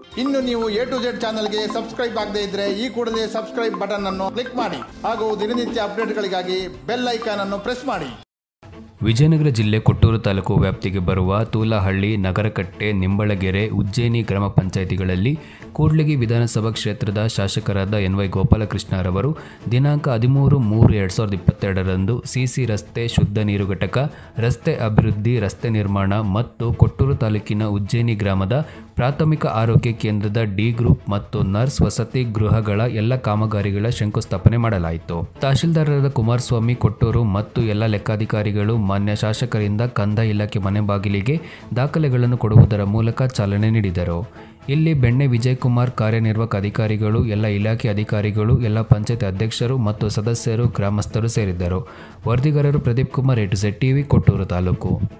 ಇನ್ನು ನೀವು A to Z ಚಾನಲ್ಗೆ ಸಬ್ಸ್ಕ್ರೈಬ್ ಆಗದೇ ಇದ್ರೆ ಈ ಕೂಡಲೇ ಸಬ್ಸ್ಕ್ರೈಬ್ ಬಟನ್ ಅನ್ನು ಕ್ಲಿಕ್ ಮಾಡಿ ಹಾಗೂ ದಿನನಿತ್ಯ ಅಪ್ಡೇಟ್ಗಳಿಗಾಗಿ ಬೆಲ್ ಐಕಾನ್ ಅನ್ನು ಪ್ರೆಸ್ ಮಾಡಿ ವಿಜಯನಗರ ಜಿಲ್ಲೆ ಕೊಟ್ಟೂರು ತಾಲೂಕು ವ್ಯಾಪ್ತಿಗೆ ಬರುವ ತೂಲಹಳ್ಳಿ ನಗರಕಟ್ಟೆ ನಿಂಬಳಗೆರೆ ಉಜ್ಜಯಿನಿ ಗ್ರಾಮ ಪಂಚಾಯಿತಿಗಳಲ್ಲಿ ಕೂಡ್ಲಿಗಿ ವಿಧಾನಸಭಾ ಕ್ಷೇತ್ರದ ಶಾಸಕರಾದ ಎನ್ ವೈ ಗೋಪಾಲಕೃಷ್ಣರವರು ದಿನಾಂಕ ಹದಿಮೂರು ಮೂರು ಎರಡು ಸಾವಿರದ ಇಪ್ಪತ್ತೆರಡರಂದು ಸಿಸಿ ರಸ್ತೆ ಶುದ್ಧ ನೀರು ಘಟಕ ರಸ್ತೆ ಅಭಿವೃದ್ಧಿ ರಸ್ತೆ ನಿರ್ಮಾಣ ಮತ್ತು ಕೊಟ್ಟೂರು ತಾಲೂಕಿನ ಉಜ್ಜಯಿನಿ ಗ್ರಾಮದ ಪ್ರಾಥಮಿಕ ಆರೋಗ್ಯ ಕೇಂದ್ರದ ಡಿ ಗ್ರೂಪ್ ಮತ್ತು ನರ್ಸ್ ವಸತಿ ಗೃಹಗಳ ಎಲ್ಲ ಕಾಮಗಾರಿಗಳ ಶಂಕುಸ್ಥಾಪನೆ ಮಾಡಲಾಯಿತು ತಹಶೀಲ್ದಾರರಾದ ಕುಮಾರಸ್ವಾಮಿ ಕೊಟ್ಟೂರು ಮತ್ತು ಎಲ್ಲ ಲೆಕ್ಕಾಧಿಕಾರಿಗಳು ಮಾನ್ಯ ಶಾಸಕರಿಂದ ಕಂದಾಯ ಇಲಾಖೆ ಮನೆ ಬಾಗಿಲಿಗೆ ದಾಖಲೆಗಳನ್ನು ಕೊಡುವುದರ ಮೂಲಕ ಚಾಲನೆ ನೀಡಿದರು ಇಲ್ಲಿ ಬೆಣ್ಣೆ ವಿಜಯಕುಮಾರ್ ಕಾರ್ಯನಿರ್ವಾಹಕ ಅಧಿಕಾರಿಗಳು ಎಲ್ಲ ಇಲಾಖೆ ಅಧಿಕಾರಿಗಳು ಎಲ್ಲ ಪಂಚಾಯತ್ ಅಧ್ಯಕ್ಷರು ಮತ್ತು ಸದಸ್ಯರು ಗ್ರಾಮಸ್ಥರು ಸೇರಿದ್ದರು ವರದಿಗಾರರು ಪ್ರದೀಪ್ ಕುಮಾರ್ ಎಟು ಟಿವಿ ಕೊಟ್ಟೂರು ತಾಲೂಕು